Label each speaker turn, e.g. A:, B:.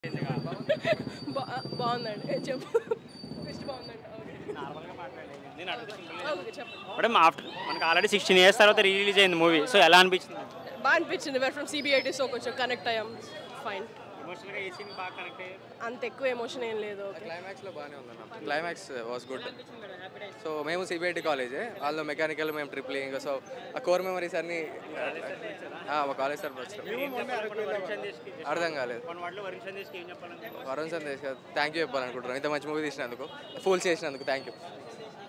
A: బా- బాగుందండి ఏ, చెప్పు ఫస్ట్ బాగుందండి ఓకే
B: నేను అడుగుతున్నా
A: ఓకే చెప్పండి
B: మేడం ఆఫ్టర్ మనకి ఆల్రెడీ సిక్స్టీన్ ఇయర్స్ తర్వాత రిలీజ్ అయింది మూవీ సో ఎలా అనిపించింది
A: బాగా అనిపించింది వేర్ ఫ్రమ్ సిబిఐటీ సో కొంచెం కనెక్ట్ అయ్యాం ఫైన్
B: ఎమోషనల్గా ఏ సీన్ బాగా కనెక్ట్ అయ్యారు
A: అంత ఎక్కువ ఎమోషన్ ఏం లేదు ఓకే
C: క్లైమాక్స్లో బాగానే ఉందన్న క్లైమాక్స్ వాస్ గుడ్ సో మేము సిబిఐటి కాలేజే వాళ్ళు మెకానికల్ మేము ట్రిప్లింగ్ సో ఆ కోర్ మెమరీస్ అన్ని ఆ, మా కాలేజ్ సార్ వచ్చారు అర్థం కాలేదు
B: కొన్ని వాటిలో వరుణ్ సందేశ్కి ఏం చెప్పాలంటే
C: వరుణ్ సందేశ్ థ్యాంక్ యూ చెప్పాలనుకుంటున్నాను ఇంత మంచి మూవీ తీసినందుకు ఫూల్స్ చేసినందుకు థ్యాంక్ యూ